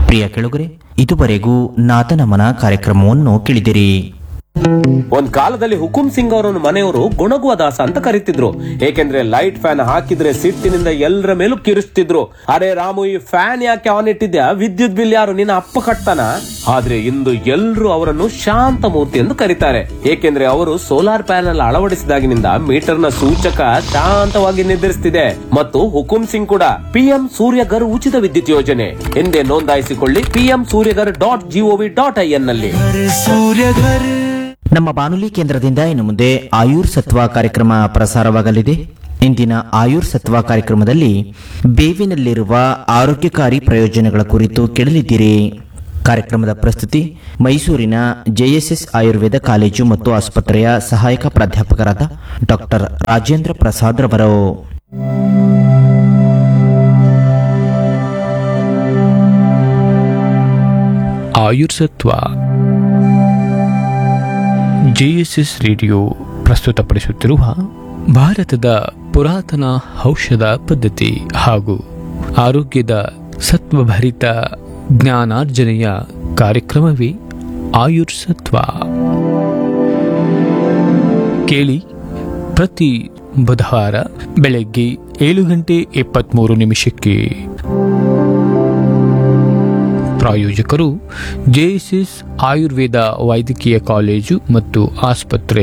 ಪ್ರಿಯ ಕೆಳಗರೆ ಇದುವರೆಗೂ ನಾಥನಮನ ಕಾರ್ಯಕ್ರಮವನ್ನು ಕೇಳಿದಿರಿ ಒಂದ್ ಕಾಲದಲ್ಲಿ ಹುಕುಂ ಸಿಂಗ್ ಅವರನ್ನು ಮನೆಯವರು ಗುಣಗುವ ದಾಸ ಅಂತ ಕರೀತಿದ್ರು ಏಕೆಂದ್ರೆ ಲೈಟ್ ಫ್ಯಾನ್ ಹಾಕಿದ್ರೆ ಸಿಟ್ಟಿನಿಂದ ಎಲ್ಲರ ಮೇಲೂ ಕಿರಿಸ್ತಿದ್ರು ಅರೆ ರಾಮು ಈ ಫ್ಯಾನ್ ಯಾಕೆ ಆನ್ ಇಟ್ಟಿದ್ಯಾ ವಿದ್ಯುತ್ ಬಿಲ್ ಯಾರು ನಿನ್ನ ಅಪ್ಪ ಕಟ್ತಾನ ಆದ್ರೆ ಇಂದು ಎಲ್ರು ಅವರನ್ನು ಶಾಂತ ಮೂರ್ತಿ ಎಂದು ಕರೀತಾರೆ ಏಕೆಂದ್ರೆ ಅವರು ಸೋಲಾರ್ ಪ್ಯಾನೆಲ್ ಅಳವಡಿಸಿದಾಗಿನಿಂದ ಮೀಟರ್ನ ಸೂಚಕ ಶಾಂತವಾಗಿ ನಿರ್ಧರಿಸುತ್ತಿದೆ ಮತ್ತು ಹುಕುಂ ಸಿಂಗ್ ಕೂಡ ಪಿಎಂ ಸೂರ್ಯಗರ್ ಉಚಿತ ವಿದ್ಯುತ್ ಯೋಜನೆ ಎಂದೇ ನೋಂದಾಯಿಸಿಕೊಳ್ಳಿ PM Suryaghar dot G O V dot I N ನಲ್ಲಿ ನಮ್ಮ ಬಾನುಲಿ ಕೇಂದ್ರದಿಂದ ಇನ್ನು ಮುಂದೆ ಆಯುರ್ ಸತ್ವ ಕಾರ್ಯಕ್ರಮ ಪ್ರಸಾರವಾಗಲಿದೆ ಇಂದಿನ ಆಯುರ್ ಸತ್ವ ಕಾರ್ಯಕ್ರಮದಲ್ಲಿ ಬೇವಿನಲ್ಲಿರುವ ಆರೋಗ್ಯಕಾರಿ ಪ್ರಯೋಜನಗಳ ಕುರಿತು ಕೇಳಲಿದ್ದೀರಿ ಕಾರ್ಯಕ್ರಮದ ಪ್ರಸ್ತುತಿ ಮೈಸೂರಿನ ಜೆಎಸ್ಎಸ್ ಆಯುರ್ವೇದ ಕಾಲೇಜು ಮತ್ತು ಆಸ್ಪತ್ರೆಯ ಸಹಾಯಕ ಪ್ರಾಧ್ಯಾಪಕರಾದ ಡಾಕ್ಟರ್ ರಾಜೇಂದ್ರ ಪ್ರಸಾದ್ ರವರು ಆಯುರ್ಸತ್ವ ಜೆಎಸ್ಎಸ್ ರೇಡಿಯೋ ಪ್ರಸ್ತುತಪಡಿಸುತ್ತಿರುವ ಭಾರತದ ಪುರಾತನ ಔಷಧ ಪದ್ಧತಿ ಹಾಗೂ ಆರೋಗ್ಯದ ಸತ್ವಭರಿತ ಜ್ಞಾನಾರ್ಜನೆಯ ಕಾರ್ಯಕ್ರಮವೇ ಆಯುರ್ಸತ್ವ ಕೇಳಿ ಪ್ರತಿ ಬುಧವಾರ ಬೆಳಗ್ಗೆ ಏಳು ಗಂಟೆ ಇಪ್ಪತ್ತ್ಮೂರು ನಿಮಿಷಕ್ಕೆ ಪ್ರಾಯೋಜಕರು ಜೆಎಸ್ಎಸ್ ಆಯುರ್ವೇದ ವೈದ್ಯಕೀಯ ಕಾಲೇಜು ಮತ್ತು ಆಸ್ಪತ್ರೆ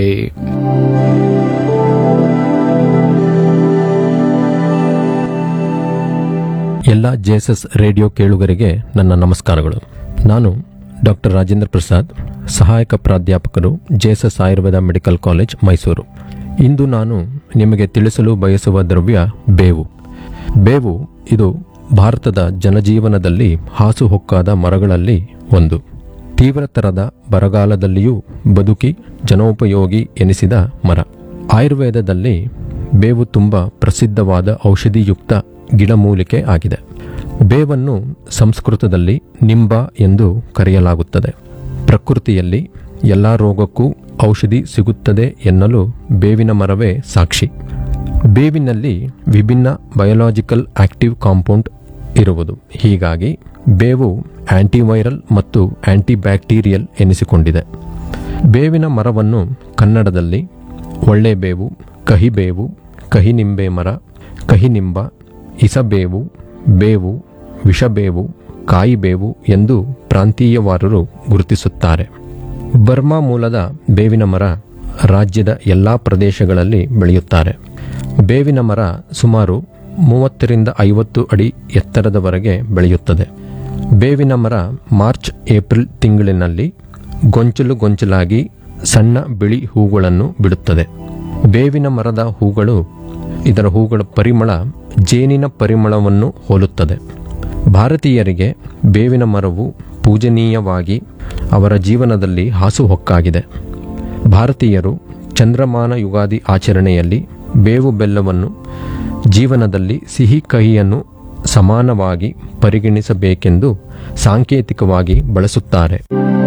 ಎಲ್ಲ ಜೆಎಸ್ಎಸ್ ರೇಡಿಯೋ ಕೇಳುಗರಿಗೆ ನನ್ನ ನಮಸ್ಕಾರಗಳು ನಾನು ಡಾಕ್ಟರ್ ರಾಜೇಂದ್ರ ಪ್ರಸಾದ್ ಸಹಾಯಕ ಪ್ರಾಧ್ಯಾಪಕರು JSS Ayurveda medical college Mysuru ಇಂದು ನಾನು ನಿಮಗೆ ತಿಳಿಸಲು ಬಯಸುವ ದ್ರವ್ಯ ಬೇವು ಬೇವು ಇದು ಭಾರತದ ಜನಜೀವನದಲ್ಲಿ ಹಾಸುಹೊಕ್ಕಾದ ಮರಗಳಲ್ಲಿ ಒಂದು ತೀವ್ರತರದ ಬರಗಾಲದಲ್ಲಿಯೂ ಬದುಕಿ ಜನೋಪಯೋಗಿ ಎನಿಸಿದ ಮರ ಆಯುರ್ವೇದದಲ್ಲಿ ಬೇವು ತುಂಬ ಪ್ರಸಿದ್ಧವಾದ ಔಷಧಿಯುಕ್ತ ಗಿಡಮೂಲಿಕೆ ಆಗಿದೆ ಬೇವನ್ನು ಸಂಸ್ಕೃತದಲ್ಲಿ ನಿಂಬ ಎಂದು ಕರೆಯಲಾಗುತ್ತದೆ ಪ್ರಕೃತಿಯಲ್ಲಿ ಎಲ್ಲ ರೋಗಕ್ಕೂ ಔಷಧಿ ಸಿಗುತ್ತದೆ ಎನ್ನಲು ಬೇವಿನ ಮರವೇ ಸಾಕ್ಷಿ ಬೇವಿನಲ್ಲಿ ವಿಭಿನ್ನ ಬಯೋಲಾಜಿಕಲ್ ಆಕ್ಟಿವ್ ಕಾಂಪೌಂಡ್ ಇರುವುದು ಹೀಗಾಗಿ ಬೇವು ಆಂಟಿವೈರಲ್ ಮತ್ತು ಆಂಟಿಬ್ಯಾಕ್ಟೀರಿಯಲ್ ಎನಿಸಿಕೊಂಡಿದೆ ಬೇವಿನ ಮರವನ್ನು ಕನ್ನಡದಲ್ಲಿ ಒಳ್ಳೆಬೇವು ಕಹಿಬೇವು ಕಹಿನಿಂಬೆ ಮರ ಕಹಿನಿಂಬ ಇಸಬೇವು ಬೇವು ವಿಷಬೇವು ಕಾಯಿಬೇವು ಎಂದು ಪ್ರಾಂತೀಯವಾರರು ಗುರುತಿಸುತ್ತಾರೆ ಬರ್ಮಾ ಮೂಲದ ಬೇವಿನ ಮರ ರಾಜ್ಯದ ಎಲ್ಲ ಪ್ರದೇಶಗಳಲ್ಲಿ ಬೆಳೆಯುತ್ತಾರೆ ಬೇವಿನ ಮರ ಸುಮಾರು ಮೂವತ್ತರಿಂದ ಐವತ್ತು ಅಡಿ ಎತ್ತರದವರೆಗೆ ಬೆಳೆಯುತ್ತದೆ ಬೇವಿನ ಮರ ಮಾರ್ಚ್ ಏಪ್ರಿಲ್ ತಿಂಗಳಿನಲ್ಲಿ ಗೊಂಚಲು ಗೊಂಚಲಾಗಿ ಸಣ್ಣ ಬಿಳಿ ಹೂಗಳನ್ನು ಬಿಡುತ್ತದೆ ಬೇವಿನ ಮರದ ಹೂಗಳು ಇದರ ಹೂಗಳ ಪರಿಮಳ ಜೇನಿನ ಪರಿಮಳವನ್ನು ಹೋಲುತ್ತದೆ ಭಾರತೀಯರಿಗೆ ಬೇವಿನ ಮರವು ಪೂಜನೀಯವಾಗಿ ಅವರ ಜೀವನದಲ್ಲಿ ಹಾಸುಹೊಕ್ಕಾಗಿದೆ ಭಾರತೀಯರು ಚಂದ್ರಮಾನ ಯುಗಾದಿ ಆಚರಣೆಯಲ್ಲಿ ಬೇವು ಬೆಲ್ಲವನ್ನು ಜೀವನದಲ್ಲಿ ಸಿಹಿ ಕಹಿಯನ್ನು ಸಮಾನವಾಗಿ ಪರಿಗಣಿಸಬೇಕೆಂದು ಸಾಂಕೇತಿಕವಾಗಿ ಬಳಸುತ್ತಾರೆ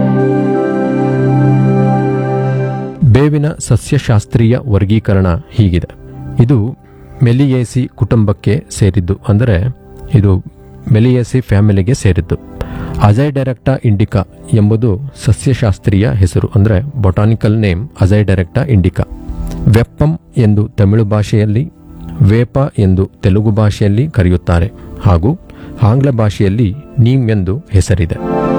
ಬೇವಿನ ಸಸ್ಯಶಾಸ್ತ್ರೀಯ ವರ್ಗೀಕರಣ ಹೀಗಿದೆ ಇದು ಮೆಲಿಯೇಸಿ ಕುಟುಂಬಕ್ಕೆ ಸೇರಿದ್ದು ಅಂದರೆ ಇದು ಮೆಲಿಯೇಸಿ ಫ್ಯಾಮಿಲಿಗೆ ಸೇರಿದ್ದು ಅಜೈಡೈರೆಕ್ಟಾ ಇಂಡಿಕಾ ಎಂಬುದು ಸಸ್ಯಶಾಸ್ತ್ರೀಯ ಹೆಸರು ಅಂದರೆ ಬೊಟಾನಿಕಲ್ ನೇಮ್ ಅಜೈಡೈರೆಕ್ಟಾ ಇಂಡಿಕಾ ವೆಪ್ಪಂ ಎಂದು ತಮಿಳು ಭಾಷೆಯಲ್ಲಿ ವೇಪ ಎಂದು ತೆಲುಗು ಭಾಷೆಯಲ್ಲಿ ಕರೆಯುತ್ತಾರೆ ಹಾಗೂ ಆಂಗ್ಲ ಭಾಷೆಯಲ್ಲಿ ನೀಮ್ ಎಂದು ಹೆಸರಿದೆ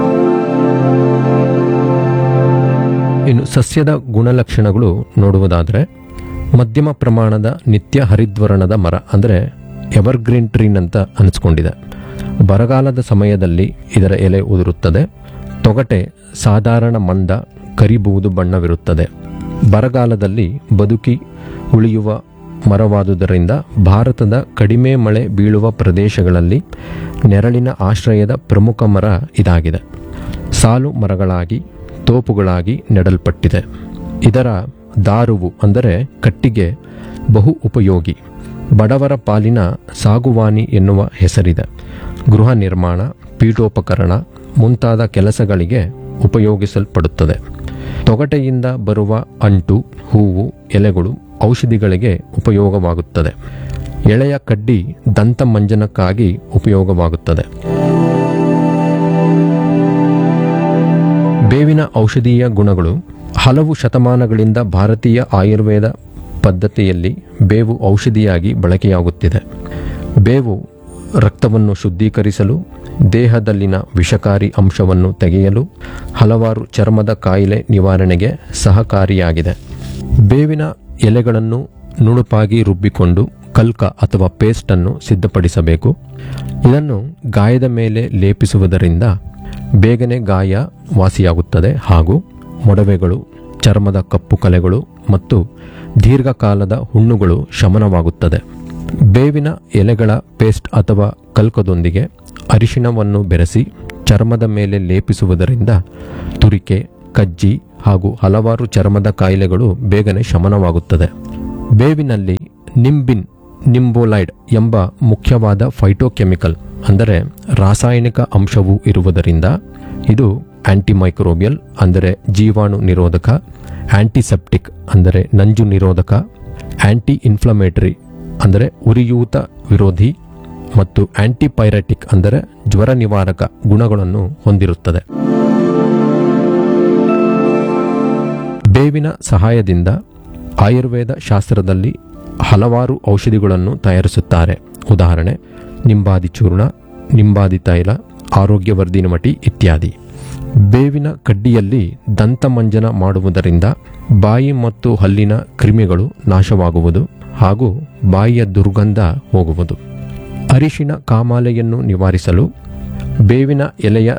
ಇನ್ನು ಸಸ್ಯದ ಗುಣಲಕ್ಷಣಗಳು ನೋಡುವುದಾದರೆ ಮಧ್ಯಮ ಪ್ರಮಾಣದ ನಿತ್ಯ ಹರಿದ್ವರ್ಣದ ಮರ ಅಂದರೆ ಎವರ್ಗ್ರೀನ್ ಟ್ರೀನ್ ಅಂತ ಅನಿಸ್ಕೊಂಡಿದೆ ಬರಗಾಲದ ಸಮಯದಲ್ಲಿ ಇದರ ಎಲೆ ಉದುರುತ್ತದೆ ತೊಗಟೆ ಸಾಧಾರಣ ಮಂದ ಕರಿಬೂದು ಬಣ್ಣವಿರುತ್ತದೆ ಬರಗಾಲದಲ್ಲಿ ಬದುಕಿ ಉಳಿಯುವ ಮರವಾದುದರಿಂದ ಭಾರತದ ಕಡಿಮೆ ಮಳೆ ಬೀಳುವ ಪ್ರದೇಶಗಳಲ್ಲಿ ನೆರಳಿನ ಆಶ್ರಯದ ಪ್ರಮುಖ ಮರ ಇದಾಗಿದೆ ಸಾಲು ಮರಗಳಾಗಿ ತೋಪುಗಳಾಗಿ ನೆಡಲ್ಪಟ್ಟಿದೆ ಇದರ ದಾರುವು ಅಂದರೆ ಕಟ್ಟಿಗೆ ಬಹು ಉಪಯೋಗಿ ಬಡವರ ಪಾಲಿನ ಸಾಗುವಾನಿ ಎನ್ನುವ ಹೆಸರಿದೆ ಗೃಹ ನಿರ್ಮಾಣ ಪೀಠೋಪಕರಣ ಮುಂತಾದ ಕೆಲಸಗಳಿಗೆ ಉಪಯೋಗಿಸಲ್ಪಡುತ್ತದೆ ತೊಗಟೆಯಿಂದ ಬರುವ ಅಂಟು ಹೂವು ಎಲೆಗಳು ಔಷಧಿಗಳಿಗೆ ಉಪಯೋಗವಾಗುತ್ತದೆ ಎಳೆಯ ಕಡ್ಡಿ ದಂತಮಂಜನಕ್ಕಾಗಿ ಉಪಯೋಗವಾಗುತ್ತದೆ ಬೇವಿನ ಔಷಧೀಯ ಗುಣಗಳು ಹಲವು ಶತಮಾನಗಳಿಂದ ಭಾರತೀಯ ಆಯುರ್ವೇದ ಪದ್ಧತಿಯಲ್ಲಿ ಬೇವು ಔಷಧಿಯಾಗಿ ಬಳಕೆಯಾಗುತ್ತಿದೆ ಬೇವು ರಕ್ತವನ್ನು ಶುದ್ಧೀಕರಿಸಲು ದೇಹದಲ್ಲಿನ ವಿಷಕಾರಿ ಅಂಶವನ್ನು ತೆಗೆಯಲು ಹಲವಾರು ಚರ್ಮದ ಕಾಯಿಲೆ ನಿವಾರಣೆಗೆ ಸಹಕಾರಿಯಾಗಿದೆ ಬೇವಿನ ಎಲೆಗಳನ್ನು ನುಣುಪಾಗಿ ರುಬ್ಬಿಕೊಂಡು ಕಲ್ಕ ಅಥವಾ ಪೇಸ್ಟನ್ನು ಸಿದ್ಧಪಡಿಸಬೇಕು ಇದನ್ನು ಗಾಯದ ಮೇಲೆ ಲೇಪಿಸುವುದರಿಂದ ಬೇಗನೆ ಗಾಯ ವಾಸಿಯಾಗುತ್ತದೆ ಹಾಗೂ ಮೊಡವೆಗಳು ಚರ್ಮದ ಕಪ್ಪು ಕಲೆಗಳು ಮತ್ತು ದೀರ್ಘಕಾಲದ ಹುಣ್ಣುಗಳು ಶಮನವಾಗುತ್ತದೆ ಬೇವಿನ ಎಲೆಗಳ ಪೇಸ್ಟ್ ಅಥವಾ ಕಲ್ಕದೊಂದಿಗೆ ಅರಿಶಿಣವನ್ನು ಬೆರೆಸಿ ಚರ್ಮದ ಮೇಲೆ ಲೇಪಿಸುವುದರಿಂದ ತುರಿಕೆ ಕಜ್ಜಿ ಹಾಗೂ ಹಲವಾರು ಚರ್ಮದ ಕಾಯಿಲೆಗಳು ಬೇಗನೆ ಶಮನವಾಗುತ್ತದೆ ಬೇವಿನಲ್ಲಿ ನಿಂಬಿನ್ ನಿಂಬೋಲೈಡ್ ಎಂಬ ಮುಖ್ಯವಾದ ಫೈಟೋಕೆಮಿಕಲ್ ಅಂದರೆ ರಾಸಾಯನಿಕ ಅಂಶವು ಇರುವುದರಿಂದ ಇದು ಆಂಟಿಮೈಕ್ರೋಬಿಯಲ್ ಅಂದರೆ ಜೀವಾಣು ನಿರೋಧಕ ಆಂಟಿಸೆಪ್ಟಿಕ್ ಅಂದರೆ ನಂಜು ನಿರೋಧಕ ಆಂಟಿ ಇನ್ಫ್ಲಮೇಟರಿ ಅಂದರೆ ಉರಿಯೂತ ವಿರೋಧಿ ಮತ್ತು ಆಂಟಿಪೈರೆಟಿಕ್ ಅಂದರೆ ಜ್ವರ ನಿವಾರಕ ಗುಣಗಳನ್ನು ಹೊಂದಿರುತ್ತದೆ ಬೇವಿನ ಸಹಾಯದಿಂದ ಆಯುರ್ವೇದ ಶಾಸ್ತ್ರದಲ್ಲಿ ಹಲವಾರು ಔಷಧಿಗಳನ್ನು ತಯಾರಿಸುತ್ತಾರೆ ಉದಾಹರಣೆ ನಿಂಬಾದಿ ಚೂರ್ಣ ನಿಂಬಾದಿ ತೈಲ ಆರೋಗ್ಯವರ್ಧಿನಿ ಮಟಿ ಇತ್ಯಾದಿ ಬೇವಿನ ಕಡ್ಡಿಯಲ್ಲಿ ದಂತಮಂಜನ ಮಾಡುವುದರಿಂದ ಬಾಯಿ ಮತ್ತು ಹಲ್ಲಿನ ಕ್ರಿಮಿಗಳು ನಾಶವಾಗುವುದು ಹಾಗೂ ಬಾಯಿಯ ದುರ್ಗಂಧ ಹೋಗುವುದು ಅರಿಶಿನ ಕಾಮಾಲೆಯನ್ನು ನಿವಾರಿಸಲು ಬೇವಿನ ಎಲೆಯ